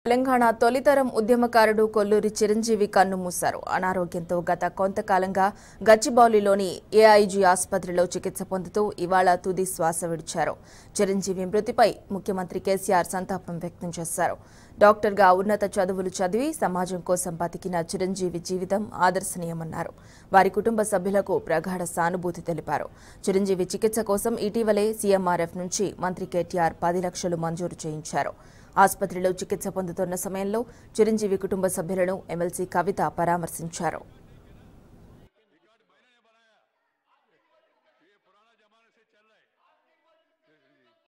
తెలంగాణ తొలితరం ఉద్యమకారుడు కొల్లూరి చిరంజీవి కన్ను మూశారు అనారోగ్యంతో గత కొంతకాలంగా గచ్చిబౌలిలోని ఏఐజీ ఆసుపత్రిలో చికిత్స పొందుతూ ఇవాళ తుది శ్వాస విడిచారు చిరంజీవి మృతిపై ముఖ్యమంత్రి కేసీఆర్ సంతాపం వ్యక్తం చేశారు డాక్టర్గా ఉన్నత చదువులు చదివి సమాజం కోసం బతికిన చిరంజీవి జీవితం ఆదర్శనీయమన్నారు వారి కుటుంబ సభ్యులకు ప్రగాఢ సానుభూతి తెలిపారు చిరంజీవి చికిత్స కోసం ఇటీవలే సీఎంఆర్ఎఫ్ నుంచి మంత్రి కేటీఆర్ పది లక్షలు మంజూరు చేయించారు ఆసుపత్రిలో చికిత్స పొందుతున్న సమయంలో చిరంజీవి కుటుంబ సభ్యులను ఎమ్మెల్సీ కవిత పరామర్శించారు